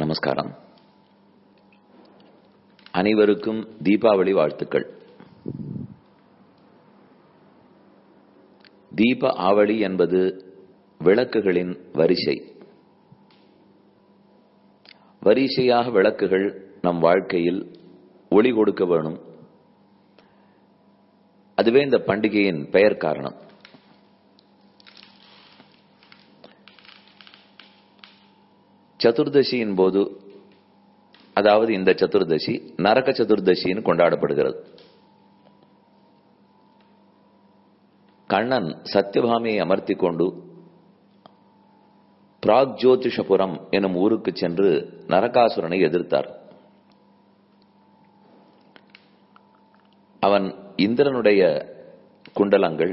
நமஸ்காரம் அனைவருக்கும் தீபாவளி வாழ்த்துக்கள் தீப ஆவளி என்பது விளக்குகளின் வரிசை வரிசையாக விளக்குகள் நம் வாழ்க்கையில் ஒளி கொடுக்க வேணும் அதுவே இந்த பண்டிகையின் பெயர் காரணம் சதுர்தசியின் போது அதாவது இந்த சதுர்தசி நரக சதுர்தசின்னு கொண்டாடப்படுகிறது கண்ணன் சத்தியபாமியை அமர்த்தி கொண்டு பிராக்ஜோதிஷபுரம் எனும் ஊருக்கு சென்று நரகாசுரனை எதிர்த்தார் அவன் இந்திரனுடைய குண்டலங்கள்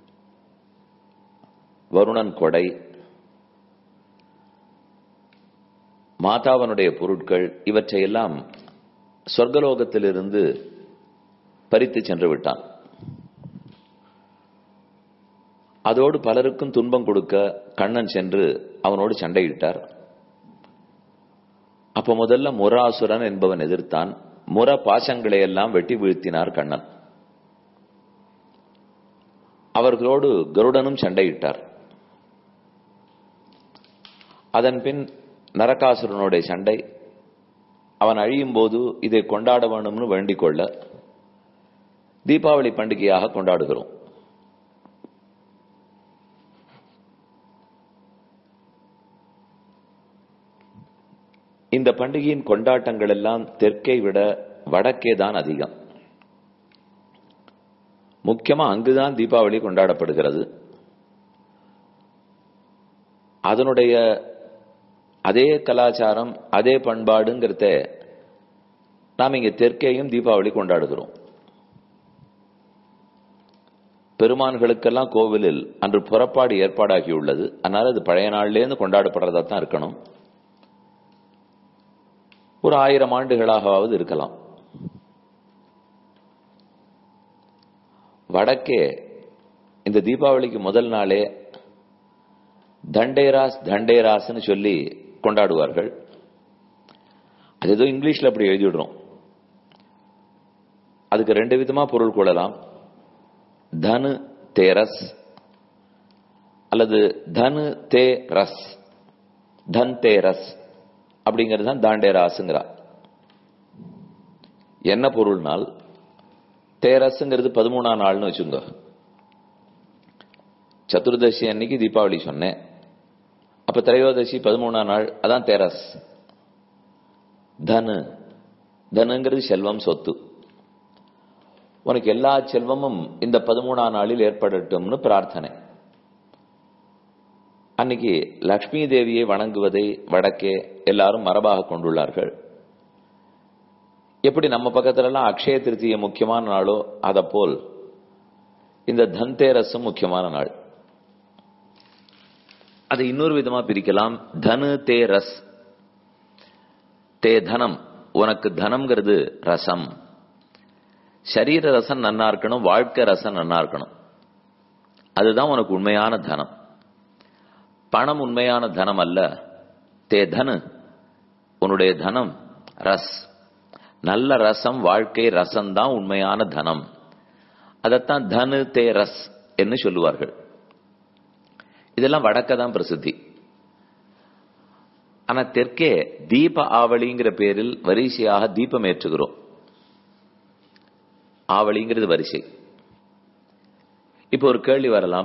வருணன் கொடை மாதாவனுடைய பொருட்கள் இவற்றையெல்லாம் சொர்க்கலோகத்திலிருந்து பறித்து சென்று விட்டான் அதோடு பலருக்கும் துன்பம் கொடுக்க கண்ணன் சென்று அவனோடு சண்டையிட்டார் அப்ப முதல்ல முராசுரன் என்பவன் எதிர்த்தான் முர பாசங்களை எல்லாம் வெட்டி வீழ்த்தினார் கண்ணன் அவர்களோடு கருடனும் சண்டையிட்டார் அதன் பின் நரகாசுரனுடைய சண்டை அவன் அழியும் போது இதை கொண்டாட வேண்டும்னு வேண்டிக் கொள்ள தீபாவளி பண்டிகையாக கொண்டாடுகிறோம் இந்த பண்டிகையின் கொண்டாட்டங்கள் எல்லாம் தெற்கை விட வடக்கே தான் அதிகம் முக்கியமா அங்குதான் தீபாவளி கொண்டாடப்படுகிறது அதனுடைய அதே கலாச்சாரம் அதே பண்பாடுங்கிறத நாம் இங்க தெற்கேயும் தீபாவளி கொண்டாடுகிறோம் பெருமான்களுக்கெல்லாம் கோவிலில் அன்று புறப்பாடு ஏற்பாடாகியுள்ளது அதனால அது பழைய நாள்லேருந்து கொண்டாடப்படுறதா தான் இருக்கணும் ஒரு ஆயிரம் ஆண்டுகளாகவாவது இருக்கலாம் வடக்கே இந்த தீபாவளிக்கு முதல் நாளே தண்டேராஸ் தண்டேராஸ்னு சொல்லி கொண்டாடுவார்கள் அது ஏதோ இங்கிலீஷ்ல அப்படி எழுதிடுறோம் அதுக்கு ரெண்டு விதமா பொருள் கொள்ளலாம் தனு தேரஸ் அல்லது தனு தே ரஸ் தன் தேரஸ் அப்படிங்கிறது தான் தாண்டேராசுங்கிறா என்ன பொருள்னால் தேரஸுங்கிறது பதிமூணாம் நாள்னு வச்சுங்க சதுர்தசி அன்னைக்கு தீபாவளி சொன்னேன் அப்ப திரையோதசி பதிமூணாம் நாள் அதான் தேரஸ் தனு தனுங்கிறது செல்வம் சொத்து உனக்கு எல்லா செல்வமும் இந்த பதிமூணாம் நாளில் ஏற்படட்டும்னு பிரார்த்தனை அன்னைக்கு லக்ஷ்மி தேவியை வணங்குவதை வடக்கே எல்லாரும் மரபாக கொண்டுள்ளார்கள் எப்படி நம்ம பக்கத்துல எல்லாம் அக்ஷய திருத்திய முக்கியமான நாளோ அத போல் இந்த தன்தேரஸும் முக்கியமான நாள் அதை இன்னொரு விதமா பிரிக்கலாம் தனு தே ரஸ் தே தனம் உனக்கு தனம்ங்கிறது ரசம் சரீர ரசம் நன்னா இருக்கணும் வாழ்க்கை ரசம் நன்னா இருக்கணும் அதுதான் உனக்கு உண்மையான தனம் பணம் உண்மையான தனம் அல்ல தே தனு உன்னுடைய தனம் ரஸ் நல்ல ரசம் வாழ்க்கை ரசம் தான் உண்மையான தனம் அதைத்தான் தனு தே ரஸ் என்று சொல்லுவார்கள் இதெல்லாம் வடக்க தான் பிரசித்தி ஆனா தெற்கே தீப ஆவளிங்கிற பேரில் வரிசையாக தீபம் ஏற்றுகிறோம் ஆவளிங்கிறது வரிசை இப்போ ஒரு கேள்வி வரலாம்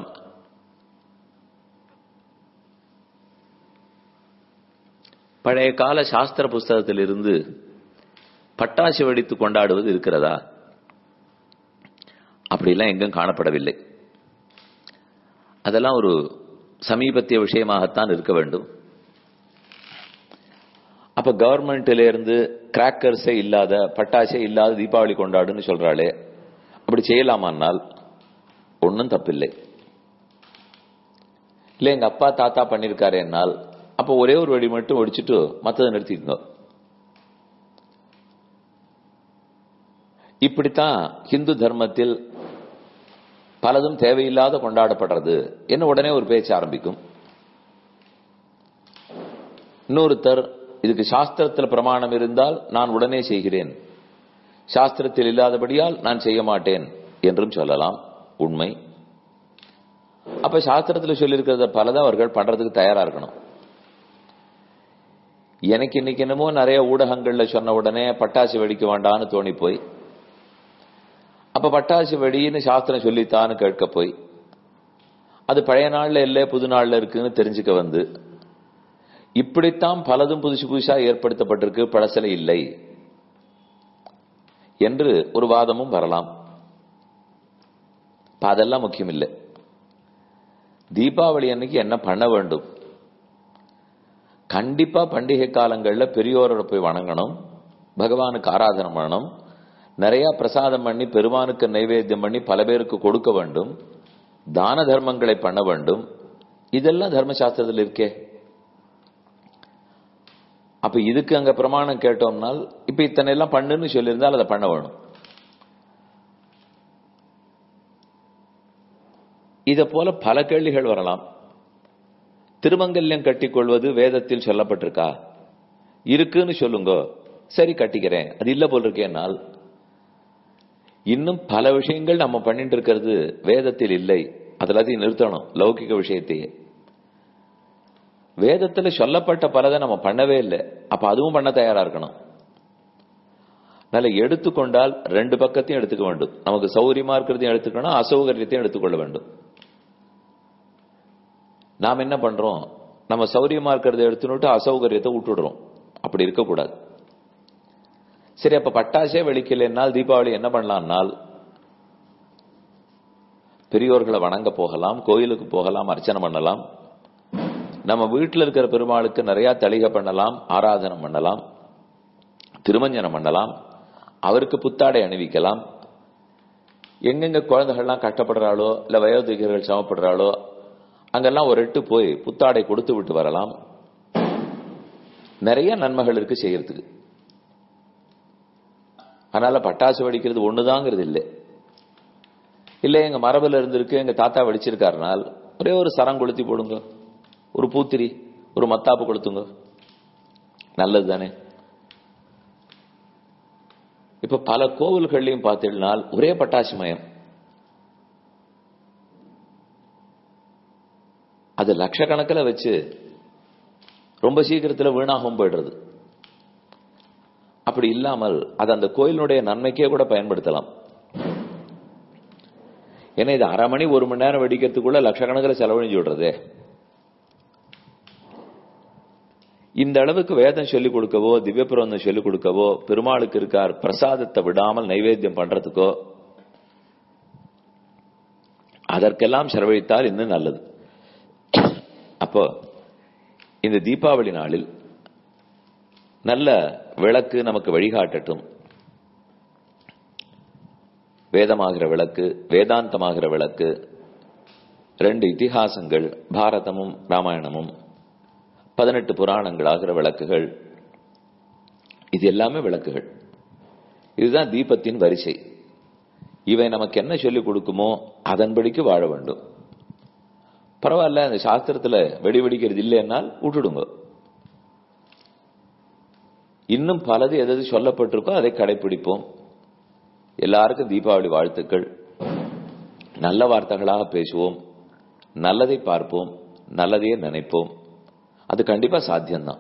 பழைய கால சாஸ்திர புஸ்தகத்திலிருந்து பட்டாசு வெடித்து கொண்டாடுவது இருக்கிறதா அப்படிலாம் எங்கும் காணப்படவில்லை அதெல்லாம் ஒரு சமீபத்திய விஷயமாகத்தான் இருக்க வேண்டும் அப்ப கவர்மெண்ட்ல இருந்து கிராக்கர்ஸே இல்லாத பட்டாசே இல்லாத தீபாவளி கொண்டாடுன்னு சொல்றாளே அப்படி செய்யலாமான்னால் ஒன்றும் தப்பில்லை இல்ல எங்க அப்பா தாத்தா பண்ணிருக்காரு என்னால் அப்ப ஒரே ஒரு வெடி மட்டும் வெடிச்சுட்டு மற்றதை நிறுத்திக்கோங்க இப்படித்தான் ஹிந்து தர்மத்தில் பலதும் தேவையில்லாத கொண்டாடப்படுறது என்ன உடனே ஒரு பேச்சு ஆரம்பிக்கும் இன்னொருத்தர் இதுக்கு சாஸ்திரத்தில் பிரமாணம் இருந்தால் நான் உடனே செய்கிறேன் சாஸ்திரத்தில் இல்லாதபடியால் நான் செய்ய மாட்டேன் என்றும் சொல்லலாம் உண்மை அப்ப சாஸ்திரத்தில் சொல்லியிருக்கிறத பலதை அவர்கள் பண்றதுக்கு தயாரா இருக்கணும் எனக்கு இன்னைக்கு என்னமோ நிறைய ஊடகங்கள்ல சொன்ன உடனே பட்டாசு வெடிக்க வேண்டாம்னு தோணி போய் அப்ப பட்டாசு வெடின்னு சாஸ்திரம் சொல்லித்தான்னு கேட்க போய் அது பழைய நாள்ல இல்ல புது நாள்ல இருக்குன்னு தெரிஞ்சுக்க வந்து இப்படித்தான் பலதும் புதுசு புதுசா ஏற்படுத்தப்பட்டிருக்கு பழசல இல்லை என்று ஒரு வாதமும் வரலாம் அதெல்லாம் முக்கியம் இல்லை தீபாவளி அன்னைக்கு என்ன பண்ண வேண்டும் கண்டிப்பா பண்டிகை காலங்கள்ல பெரியோரோட போய் வணங்கணும் பகவானுக்கு ஆராதனை பண்ணணும் நிறைய பிரசாதம் பண்ணி பெருமானுக்கு நைவேத்தியம் பண்ணி பல பேருக்கு கொடுக்க வேண்டும் தான தர்மங்களை பண்ண வேண்டும் இதெல்லாம் தர்மசாஸ்திரத்தில் இருக்கே அப்ப இதுக்கு அங்க பிரமாணம் கேட்டோம்னால் இப்ப இத்தனை எல்லாம் பண்ணுன்னு சொல்லியிருந்தால் அதை பண்ண வேணும் இத போல பல கேள்விகள் வரலாம் திருமங்கல்யம் கட்டிக்கொள்வது வேதத்தில் சொல்லப்பட்டிருக்கா இருக்குன்னு சொல்லுங்க சரி கட்டிக்கிறேன் அது இல்ல போல் இருக்கேனால் இன்னும் பல விஷயங்கள் நம்ம பண்ணிட்டு இருக்கிறது வேதத்தில் இல்லை அதெல்லாத்தையும் நிறுத்தணும் லௌகிக விஷயத்தையே வேதத்துல சொல்லப்பட்ட பலதை நம்ம பண்ணவே இல்லை அப்ப அதுவும் பண்ண தயாரா இருக்கணும் நல்ல எடுத்துக்கொண்டால் ரெண்டு பக்கத்தையும் எடுத்துக்க வேண்டும் நமக்கு சௌரியமா இருக்கிறதையும் எடுத்துக்கணும் அசௌகரியத்தையும் எடுத்துக்கொள்ள வேண்டும் நாம் என்ன பண்றோம் நம்ம சௌரியமா இருக்கிறத எடுத்துனுட்டு அசௌகரியத்தை விட்டுடுறோம் அப்படி இருக்கக்கூடாது சரி அப்ப பட்டாசே வெடிக்கலைன்னால் தீபாவளி என்ன பண்ணலாம்னால் பெரியோர்களை வணங்க போகலாம் கோயிலுக்கு போகலாம் அர்ச்சனை பண்ணலாம் நம்ம வீட்டில் இருக்கிற பெருமாளுக்கு நிறைய தளிகை பண்ணலாம் ஆராதனை பண்ணலாம் திருமஞ்சனம் பண்ணலாம் அவருக்கு புத்தாடை அணிவிக்கலாம் எங்கெங்க குழந்தைகள்லாம் கஷ்டப்படுறாளோ இல்ல வயோதிகர்கள் சமப்படுறாளோ அங்கெல்லாம் ஒரு எட்டு போய் புத்தாடை கொடுத்து விட்டு வரலாம் நிறைய நன்மைகள் இருக்கு செய்யறதுக்கு அதனால பட்டாசு வெடிக்கிறது ஒண்ணுதாங்கிறது இல்லை இல்ல எங்க மரபுல இருந்திருக்கு எங்க தாத்தா வெடிச்சிருக்காருனால் ஒரே ஒரு சரம் கொளுத்தி போடுங்க ஒரு பூத்திரி ஒரு மத்தாப்பு கொளுத்துங்க நல்லது தானே இப்ப பல கோவில்கள்லையும் பார்த்தீங்கன்னால் ஒரே பட்டாசு மயம் அது லட்சக்கணக்கில் வச்சு ரொம்ப சீக்கிரத்தில் வீணாகவும் போயிடுறது அப்படி இல்லாமல் அது அந்த கோயிலினுடைய நன்மைக்கே கூட பயன்படுத்தலாம் ஏன்னா இது அரை மணி ஒரு மணி நேரம் வெடிக்கிறதுக்குள்ள லட்சக்கணக்கில் செலவழிஞ்சு விடுறதே இந்த அளவுக்கு வேதம் சொல்லிக் கொடுக்கவோ திவ்ய பிரபந்தம் சொல்லிக் கொடுக்கவோ பெருமாளுக்கு இருக்கார் பிரசாதத்தை விடாமல் நைவேத்தியம் பண்றதுக்கோ அதற்கெல்லாம் செலவழித்தால் இன்னும் நல்லது அப்போ இந்த தீபாவளி நாளில் நல்ல விளக்கு நமக்கு வழிகாட்டட்டும் வேதமாகிற விளக்கு வேதாந்தமாகிற விளக்கு ரெண்டு இதிகாசங்கள் பாரதமும் ராமாயணமும் பதினெட்டு புராணங்களாகிற விளக்குகள் இது எல்லாமே விளக்குகள் இதுதான் தீபத்தின் வரிசை இவை நமக்கு என்ன சொல்லிக் கொடுக்குமோ அதன்படிக்கு வாழ வேண்டும் பரவாயில்ல அந்த சாஸ்திரத்துல வெடி வெடிக்கிறது இல்லைன்னால் விட்டுடுங்க இன்னும் பலது எது சொல்லப்பட்டிருக்கோ அதை கடைபிடிப்போம் எல்லாருக்கும் தீபாவளி வாழ்த்துக்கள் நல்ல வார்த்தைகளாக பேசுவோம் நல்லதை பார்ப்போம் நல்லதையே நினைப்போம் அது கண்டிப்பா சாத்தியம்தான்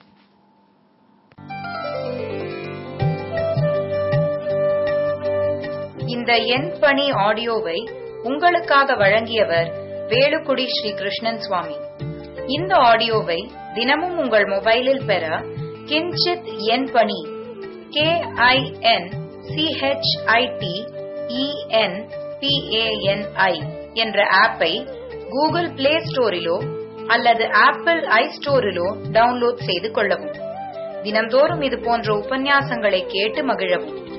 இந்த எண் பணி ஆடியோவை உங்களுக்காக வழங்கியவர் வேலுக்குடி ஸ்ரீ கிருஷ்ணன் சுவாமி இந்த ஆடியோவை தினமும் உங்கள் மொபைலில் பெற கிஞ்சித் எண் பணி கே ஐ என் சிஹெச்ஐடி இஎன் பிஏஎன்ஐ என்ற ஆப்பை கூகுள் பிளே ஸ்டோரிலோ அல்லது ஆப்பிள் ஐ ஸ்டோரிலோ டவுன்லோட் செய்து கொள்ளவும் தினந்தோறும் இது போன்ற உபன்யாசங்களை கேட்டு மகிழவும்